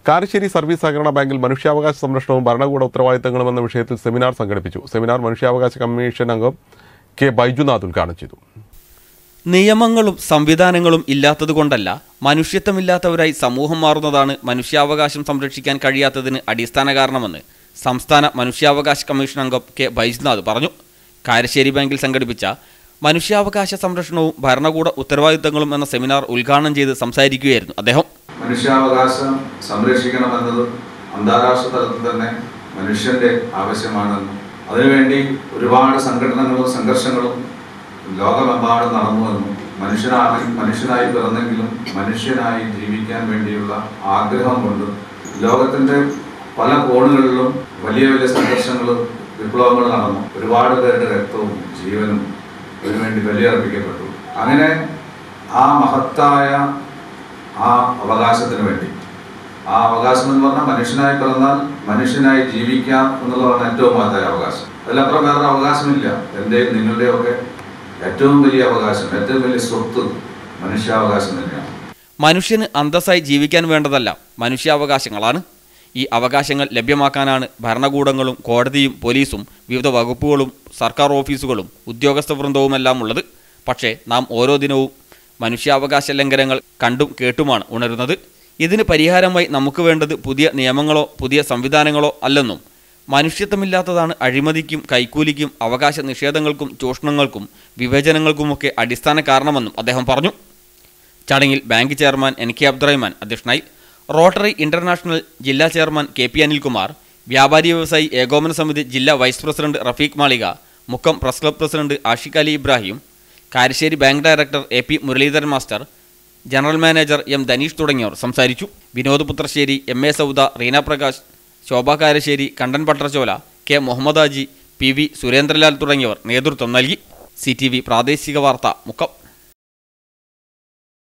Karassery service സഹകരണ ബാങ്കിൽ മനുഷ്യാവകാശ സംരക്ഷണവും ഭരണകൂട ഉത്തരവാദിത്തങ്ങളും എന്ന വിഷയത്തിൽ സെമിനാർ സംഘടിപ്പിച്ചു സെമിനാർ മനുഷ്യാവകാശ കമ്മീഷൻ അംഗം കെ ബൈജുനാഥ് ഉദ്ഘാടനം ചെയ്തു നിയമങ്ങളും സംവിധാനങ്ങളും ഇല്ലാത്തതുകൊണ്ടല്ല മനുഷ്യത്വമില്ലാത്തവരായി സമൂഹം മാറുന്നതാണ് മനുഷ്യാവകാശം സംരക്ഷിക്കാൻ കഴിയാത്തതിന് അടിസ്ഥാന കാരണമെന്ന് സംസ്ഥാന മനുഷ്യാവകാശ കമ്മീഷൻ അംഗം കെ ബൈജ്നാഥ് പറഞ്ഞു കാരശ്ശേരി ബാങ്കിൽ സംഘടിപ്പിച്ച മനുഷ്യാവകാശ സംരക്ഷണവും ഭരണകൂട ഉത്തരവാദിത്തങ്ങളും എന്ന സെമിനാർ ഉദ്ഘാടനം ചെയ്ത് സംസാരിക്കുകയായിരുന്നു അദ്ദേഹം മനുഷ്യാവകാശം സംരക്ഷിക്കണമെന്നത് അന്താരാഷ്ട്ര തലത്തിൽ തന്നെ മനുഷ്യന്റെ ആവശ്യമാണെന്നും അതിനുവേണ്ടി ഒരുപാട് സംഘടനകളും സംഘർഷങ്ങളും ലോകമെമ്പാടും നടന്നുവെന്നും മനുഷ്യനായി മനുഷ്യനായി പിറന്നെങ്കിലും മനുഷ്യനായി ജീവിക്കാൻ വേണ്ടിയുള്ള ആഗ്രഹം കൊണ്ട് ലോകത്തിന്റെ പല കോണുകളിലും വലിയ വലിയ സംഘർഷങ്ങളും വിപ്ലവങ്ങളും നടന്നു ഒരുപാട് പേരുടെ രക്തവും ജീവനും ഇതിനുവേണ്ടി ബലിയർപ്പിക്കപ്പെട്ടു അങ്ങനെ ആ മഹത്തായ ആ അവകാശത്തിന് വേണ്ടി ആ അവകാശം എന്ന് പറഞ്ഞാൽ മനുഷ്യനായി പിറന്നാൽ മനുഷ്യനായി ജീവിക്കാം എന്നുള്ളതാണ് ഏറ്റവും മഹത്തായ അവകാശം അതിലപ്പുറം വേറെ അവകാശമില്ല എൻ്റെയും നിങ്ങളുടെയും ഒക്കെ ഏറ്റവും വലിയ അവകാശം ഏറ്റവും വലിയ സ്വത്ത് മനുഷ്യാവകാശം തന്നെയാണ് മനുഷ്യന് അന്തസ്സായി ജീവിക്കാൻ വേണ്ടതല്ല മനുഷ്യാവകാശങ്ങളാണ് ഈ അവകാശങ്ങൾ ലഭ്യമാക്കാനാണ് ഭരണകൂടങ്ങളും കോടതിയും പോലീസും വിവിധ വകുപ്പുകളും സർക്കാർ ഓഫീസുകളും ഉദ്യോഗസ്ഥ വൃന്ദവുമെല്ലാം ഉള്ളത് പക്ഷേ നാം ഓരോ ദിനവും മനുഷ്യാവകാശ ലംഘനങ്ങൾ കണ്ടും കേട്ടുമാണ് ഉണരുന്നത് ഇതിന് പരിഹാരമായി നമുക്ക് വേണ്ടത് പുതിയ നിയമങ്ങളോ പുതിയ സംവിധാനങ്ങളോ അല്ലെന്നും മനുഷ്യത്വമില്ലാത്തതാണ് അഴിമതിക്കും കൈക്കൂലിക്കും അവകാശ നിഷേധങ്ങൾക്കും ചൂഷണങ്ങൾക്കും വിവേചനങ്ങൾക്കുമൊക്കെ അടിസ്ഥാന കാരണമെന്നും അദ്ദേഹം പറഞ്ഞു ചടങ്ങിൽ bank chairman N K Abdurahman അധ്യക്ഷനായി റോട്ടറി ഇന്റർനാഷണൽ ജില്ലാ ചെയർമാൻ കെ പി അനിൽകുമാർ വ്യാപാരി വ്യവസായി ഏകോപന സമിതി ജില്ലാ vice president Rafeeq Malika Mukkam press club president Ashiq Ali Ibrahim Karassery bank director A P Muraleedharan master general manager M Dhaneesh തുടങ്ങിയവർ സംസാരിച്ചു Vinod Puthrassery M A Sauda Reena Prakash Shobha Karassery Kandan Pattarchola K Muhammad Haji P V Surendralal തുടങ്ങിയവർ നേതൃത്വം നൽകി സി ടി വി പ്രാദേശിക വാർത്ത മുക്കം